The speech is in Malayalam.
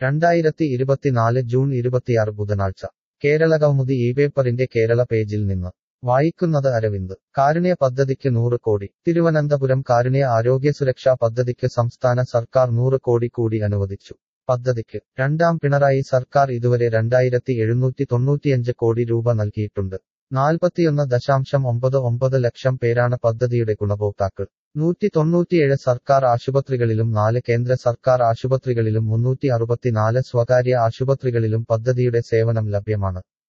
രണ്ടായിരത്തി ഇരുപത്തിനാല് ജൂൺ ഇരുപത്തിയാറ് ബുധനാഴ്ച കേരള കൗമുദി ഈ പേപ്പറിന്റെ കേരള പേജിൽ നിന്ന് വായിക്കുന്നത് അരവിന്ദ് കാരുണ്യ പദ്ധതിക്ക് നൂറ് കോടി തിരുവനന്തപുരം കാരുണ്യ ആരോഗ്യസുരക്ഷാ പദ്ധതിക്ക് സംസ്ഥാന സർക്കാർ നൂറ് കോടി കൂടി അനുവദിച്ചു പദ്ധതിക്ക് രണ്ടാം പിണറായി സർക്കാർ ഇതുവരെ രണ്ടായിരത്തി എഴുന്നൂറ്റി തൊണ്ണൂറ്റിയഞ്ച് കോടി രൂപ നൽകിയിട്ടുണ്ട് നാൽപ്പത്തിയൊന്ന് ദശാംശം ഒമ്പത് ഒമ്പത് ലക്ഷം പേരാണ് പദ്ധതിയുടെ ഗുണഭോക്താക്കൾ നൂറ്റി തൊണ്ണൂറ്റിയേഴ് സർക്കാർ ആശുപത്രികളിലും നാല് കേന്ദ്ര സർക്കാർ ആശുപത്രികളിലും മുന്നൂറ്റി അറുപത്തിനാല് സ്വകാര്യ ആശുപത്രികളിലും പദ്ധതിയുടെ സേവനം ലഭ്യമാണ്